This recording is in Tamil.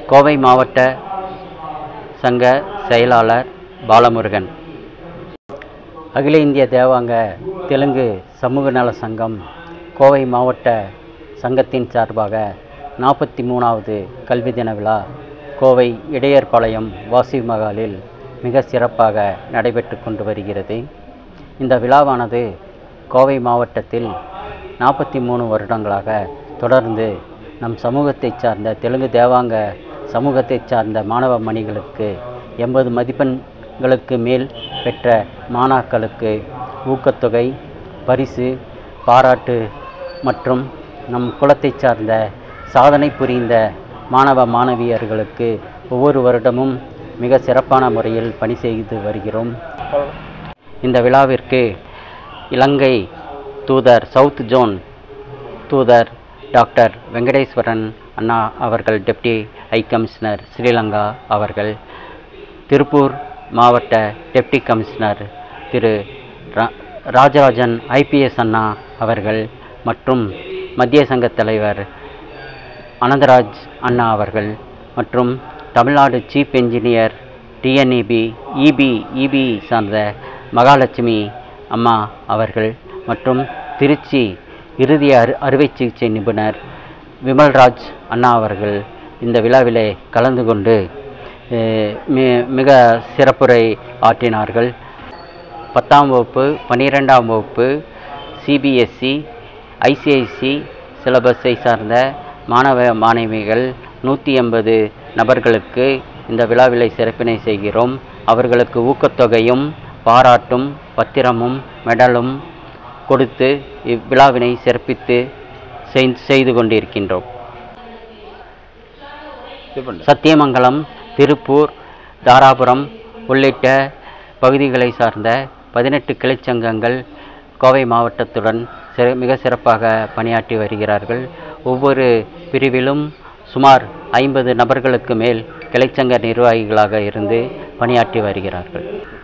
கோவை மாவட்ட சங்க செயலாளர் பாலமுருகன் அகில இந்திய தேவாங்க தெலுங்கு சமூக நல சங்கம் கோவை மாவட்ட சங்கத்தின் சார்பாக நாற்பத்தி மூணாவது கல்வி தின விழா கோவை இடையர்பாளையம் வாசி மகாலில் மிக சிறப்பாக நடைபெற்று கொண்டு வருகிறது இந்த விழாவானது கோவை மாவட்டத்தில் நாற்பத்தி மூணு வருடங்களாக தொடர்ந்து நம் சமூகத்தைச் சார்ந்த தெலுங்கு தேவாங்க சமூகத்தைச் சார்ந்த மாணவ மணிகளுக்கு எண்பது மதிப்பெண்களுக்கு மேல் பெற்ற மாணாக்களுக்கு ஊக்கத்தொகை பரிசு பாராட்டு மற்றும் நம் குலத்தைச் சார்ந்த சாதனை புரிந்த மாணவ மாணவியர்களுக்கு ஒவ்வொரு வருடமும் மிக சிறப்பான முறையில் பணி செய்து வருகிறோம் இந்த விழாவிற்கு இலங்கை தூதர் சவுத் ஜோன் தூதர் டாக்டர் வெங்கடேஸ்வரன் அண்ணா அவர்கள் டெப்டி ஹை கமிஷனர் ஸ்ரீலங்கா அவர்கள் திருப்பூர் மாவட்ட டெப்டி கமிஷனர் திரு ரா ராஜராஜன் ஐபிஎஸ் அண்ணா அவர்கள் மற்றும் மத்திய சங்க தலைவர் அனந்தராஜ் அண்ணா அவர்கள் மற்றும் Tamil Nadu chief engineer TNEB EB EB சார்ந்த மகாலட்சுமி அம்மா அவர்கள் மற்றும் திருச்சி இறுதி அறு அறுவை சிகிச்சை நிபுணர் விமல்ராஜ் அண்ணா அவர்கள் இந்த விழாவிலே கலந்து கொண்டு அஹ், மி- மிக சிறப்புரை ஆற்றினார்கள் பத்தாம் வகுப்பு பன்னிரெண்டாம் வகுப்பு சிபிஎஸ்சி ஐசிஐசி சிலபஸை சார்ந்த மாணவ மாணவிகள் நூற்றி எண்பது நபர்களுக்கு இந்த விழாவிலை சிறப்பினை செய்கிறோம் அவர்களுக்கு ஊக்கத்தொகையும் பாராட்டும் பத்திரமும் மெடலும் கொடுத்து இவ்விழாவினை சிறப்பித்து செய்- செய்து கொண்டிருக்கின்றோம் சத்தியமங்கலம் திருப்பூர் தாராபுரம் உள்ளிட்ட பகுதிகளை சார்ந்த பதினெட்டு கிளைச்சங்கங்கள் கோவை மாவட்டத்துடன் சிற மிக சிறப்பாக பணியாற்றி வருகிறார்கள் ஒவ்வொரு பிரிவிலும் சுமார் ஐம்பது நபர்களுக்கு மேல் கிளைச்சங்க நிர்வாகிகளாக இருந்து பணியாற்றி வருகிறார்கள்